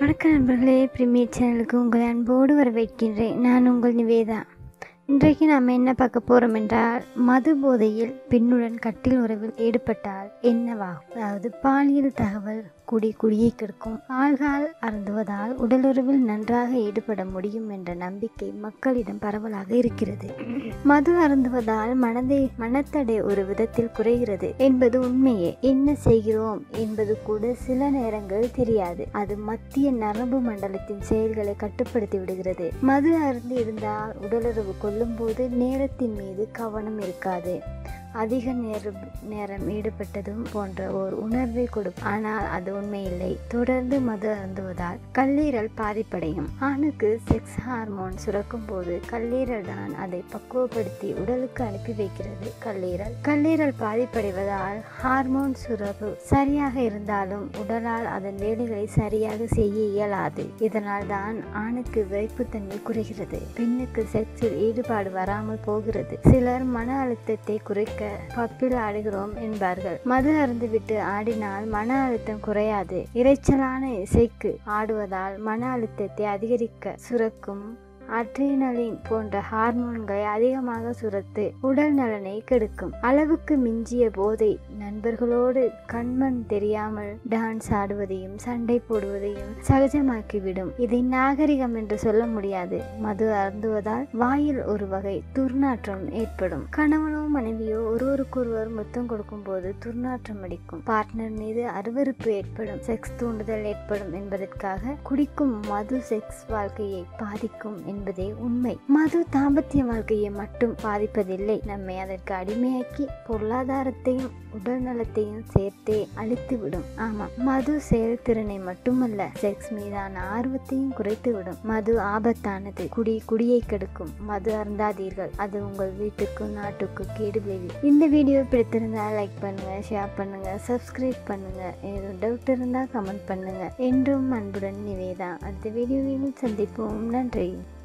வணக்கம் நண்பர்களே பிரீமியர் சேனலுக்கு உங்களை அன்போடு வரவேற்கின்றேன் நான் உங்கள் நிவேதா இன்றைக்கு நாம் என்ன பார்க்க போகிறோம் என்றால் மது போதையில் பெண்ணுடன் கட்டில் உறவில் ஈடுபட்டால் என்னவாகும் அதாவது பாலியல் தகவல் குடி குடியை கெடுக்கும் ஆள்கால் அருந்துவதால் உடலுறவில் நன்றாக ஈடுபட முடியும் என்ற நம்பிக்கை மக்களிடம் பரவலாக இருக்கிறது மது அருந்துவதால் மனதை மனத்தடை ஒரு விதத்தில் குறைகிறது என்பது உண்மையே என்ன செய்கிறோம் என்பது கூட சில நேரங்கள் தெரியாது அது மத்திய நரம்பு மண்டலத்தின் செயல்களை கட்டுப்படுத்தி விடுகிறது மது அருந்து இருந்தால் உடலுறவு கொள்ளும்போது நேரத்தின் மீது கவனம் இருக்காது அதிக நேரம் நேரம் ஈடுபட்டதும் போன்ற ஒரு உணர்வை கொடுக்கும் ஆனால் அது உண்மையில்லை தொடர்ந்து மது அருந்துவதால் கல்லீரல் பாதிப்படையும் ஆணுக்கு செக்ஸ் ஹார்மோன் சுரக்கும் போது கல்லீரல் தான் அதை பக்குவப்படுத்தி உடலுக்கு அனுப்பி வைக்கிறது கல்லீரல் கல்லீரல் பாதிப்படைவதால் ஹார்மோன் சுரப்பு சரியாக இருந்தாலும் உடலால் அதன் வேலைகளை சரியாக செய்ய இயலாது இதனால் தான் ஆணுக்கு விரைப்புத்தன்மை குறைகிறது பெண்ணுக்கு செக்ஸில் ஈடுபாடு வராமல் போகிறது சிலர் மன அழுத்தத்தை குறைக்க பப்பில் ஆடுகிறோம் என்பார்கள் மது அருந்துவிட்டு ஆடினால் மன அழுத்தம் குறையாது இரைச்சலான இசைக்கு ஆடுவதால் மன அழுத்தத்தை அதிகரிக்க சுரக்கும் அட்ரினலின் போன்ற ஹார்மோன்களை அதிகமாக சுரத்து உடல் நலனை கெடுக்கும் அளவுக்கு மிஞ்சிய போதை நண்பர்களோடு கண்மண் தெரியாமல் டான்ஸ் ஆடுவதையும் சண்டை போடுவதையும் சகஜமாக்கிவிடும் இதை நாகரிகம் என்று சொல்ல முடியாது மது அருந்துவதால் வாயில் ஒரு வகை துர்நாற்றம் ஏற்படும் கணவனோ மனைவியோ ஒருவருக்கொருவர் முத்தம் கொடுக்கும் போது துர்நாற்றம் அடிக்கும் பார்ட்னர் மீது அருவருப்பு ஏற்படும் செக்ஸ் தூண்டுதல் ஏற்படும் என்பதற்காக குடிக்கும் மது செக்ஸ் வாழ்க்கையை பாதிக்கும் என்பதே உண்மை மது தாம்பத்திய வாழ்க்கையை மட்டும் பாதிப்பதில்லை நம்மை அதற்கு அடிமையாக்கி பொருளாதாரத்தையும் உடல் நலத்தையும் சேர்த்தே அழித்துவிடும் ஆமா மது செயல்திறனை மட்டுமல்ல செக்ஸ் மீதான ஆர்வத்தையும் குறைத்துவிடும் மது ஆபத்தானது குடி குடியை கெடுக்கும் மது அருந்தாதீர்கள் அது உங்கள் வீட்டுக்கு நாட்டுக்கு கேடு விளைவி இந்த வீடியோ பிடித்திருந்தால் லைக் பண்ணுங்க ஷேர் பண்ணுங்க சப்ஸ்கிரைப் பண்ணுங்க ஏதும் டவுட் இருந்தால் கமெண்ட் பண்ணுங்க என்றும் அன்புடன் நிவேதா அடுத்த வீடியோவில் சந்திப்போம் நன்றி